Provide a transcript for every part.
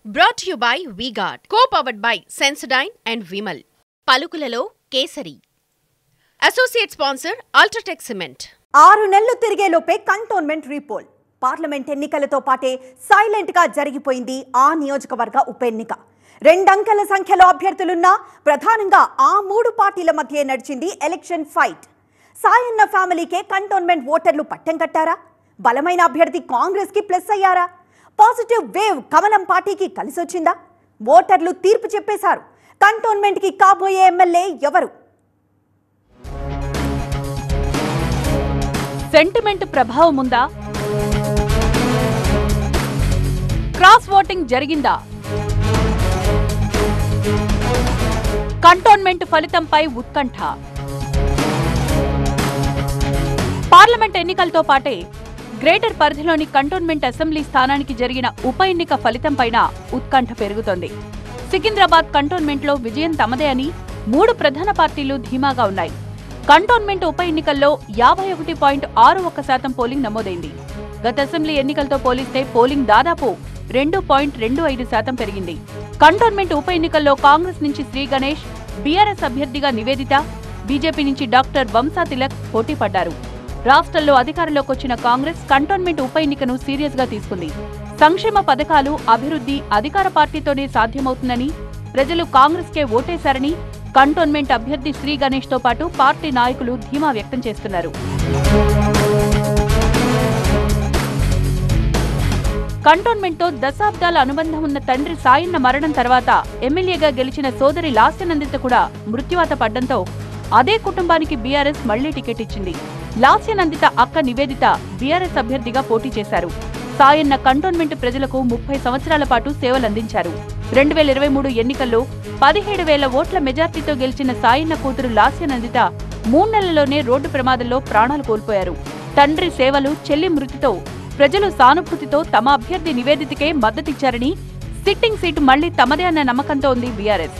brought you by V-Guard co powered by Sensodyne and Vimal పలుకులలో Kesari associate sponsor UltraTech cement ఆరు నెలలు తిరిగేలోపే cantonment repoll parliament ఎన్నికలతో పాటే సైలెంట్ గా జరిగిపోయింది ఆ నియోజకవర్గ ఉప ఎన్నిక రెండంకెల సంఖ్యలో అభ్యర్థులున్నా ప్రధానంగా ఆ మూడు పార్టీల మధ్య నడిచింది ఎలక్షన్ ఫైట్ సాయన్న ఫ్యామిలీకే కంటోన్మెంట్ ఓటర్లు పట్టం కట్టారా బలమైన అభ్యర్థి కాంగ్రెస్ కి ప్లస్ అయ్యారా పాజిటివ్ వేవ్ కమలం పార్టీకి కలిసొచ్చిందా ఓటర్లు తీర్పు చెప్పేశారు కంటోన్మెంట్ కి కాబోయే ఎమ్మెల్యే ఎవరు సెంటిమెంట్ ప్రభావం ఉందా క్రాస్ ఓటింగ్ జరిగిందా కంటోన్మెంట్ ఫలితంపై ఉత్కంఠ పార్లమెంట్ ఎన్నికలతో పాటే గ్రేటర్ పరిధిలోని కంటోన్మెంట్ అసెంబ్లీ స్థానానికి జరిగిన ఉప ఎన్నిక ఫలితంపైన ఉత్కంఠ పెరుగుతోంది సికింద్రాబాద్ కంటోన్మెంట్లో విజయం తమదే అని మూడు ప్రధాన పార్టీలు ధీమాగా ఉన్నాయి కంటోన్మెంట్ ఉప ఎన్నికల్లో యాభై ఒకటి పాయింట్ ఆరు ఒక్క శాతం పోలింగ్ నమోదైంది గత అసెంబ్లీ ఎన్నికలతో పోలిస్తే పోలింగ్ దాదాపు రెండు పాయింట్ రెండు ఐదు శాతం పెరిగింది కంటోన్మెంట్ ఉప ఎన్నికల్లో కాంగ్రెస్ నుంచి శ్రీ గణేష్ బీఆర్ఎస్ అభ్యర్థిగా నివేదిత బీజేపీ నుంచి డాక్టర్ వంశా తిలక్ పోటీ పడ్డారు రాష్ట్రంలో అధికారంలోకి వచ్చిన కాంగ్రెస్ కంటోన్మెంట్ ఉప ఎన్నికను సీరియస్ గా తీసుకుంది సంక్షేమ పథకాలు అభివృద్ధి అధికార పార్టీతోనే సాధ్యమవుతుందని ప్రజలు కాంగ్రెస్ కే ఓటేశారని కంటోన్మెంట్ అభ్యర్థి శ్రీ గణేష్ తో పాటు పార్టీ నాయకులు ధీమా వ్యక్తం చేస్తున్నారు కంటోన్మెంట్తో దశాబ్దాల అనుబంధం ఉన్న తండ్రి సాయన్న మరణం తర్వాత ఎమ్మెల్యేగా గెలిచిన సోదరి లాస్యనందిత కూడా మృత్యువాత పడ్డంతో అదే కుటుంబానికి బీఆర్ఎస్ మళ్లీ టికెట్ ఇచ్చింది లాస్యనందిత అక్క నివేదిత బీఆర్ఎస్ అభ్యర్థిగా పోటీ చేశారు సాయన్న కంటోన్మెంట్ ప్రజలకు ముప్పై సంవత్సరాల పాటు సేవలందించారు రెండు వేల ఇరవై మూడు ఎన్నికల్లో పదిహేడు వేల ఓట్ల మెజార్టీతో గెలిచిన సాయన్న కూతురు లాస్యనందిత మూడు నెలల్లోనే రోడ్డు ప్రమాదంలో ప్రాణాలు కోల్పోయారు తండ్రి సేవలు చెల్లి మృతితో ప్రజలు సానుభూతితో తమ అభ్యర్థి నివేదితకే మద్దతిచ్చారని సిట్టింగ్ సీటు మళ్లీ తమదే అన్న నమ్మకంతో ఉంది బీఆర్ఎస్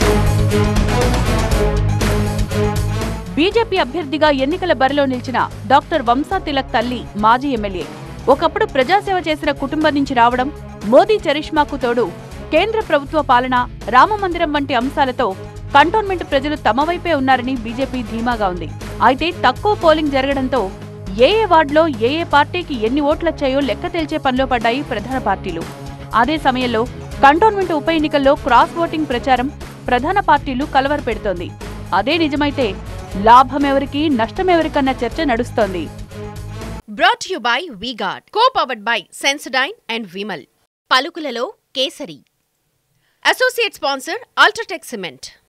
బీజేపీ అభ్యర్థిగా ఎన్నికల బరిలో నిలిచిన డాక్టర్ వంశా తిలక్ తల్లి మాజీ ఎమ్మెల్యే ఒకప్పుడు ప్రజాసేవ చేసిన కుటుంబం నుంచి రావడం మోదీ చరిష్మాకు తోడు కేంద్ర ప్రభుత్వ పాలన రామమందిరం వంటి అంశాలతో కంటోన్మెంట్ ప్రజలు తమ వైపే ఉన్నారని బీజేపీ ధీమాగా ఉంది అయితే తక్కువ పోలింగ్ జరగడంతో ఏ ఏ వార్డులో ఏ ఏ పార్టీకి ఎన్ని ఓట్లొచ్చాయో లెక్క తేల్చే పనిలో పడ్డాయి ప్రధాన పార్టీలు అదే సమయంలో కంటోన్మెంట్ ఉప ఎన్నికల్లో క్రాస్ ఓటింగ్ ప్రచారం ప్రధాన పార్టీలు కలవర పెడుతోంది అదే నిజమైతే లాభమెవరికి నష్టమెవరికన్న చర్చ నడుస్తోంది brought you by V-Guard co powered by Sensodyne and Vimal పలుకులలో Kesari associate sponsor UltraTech cement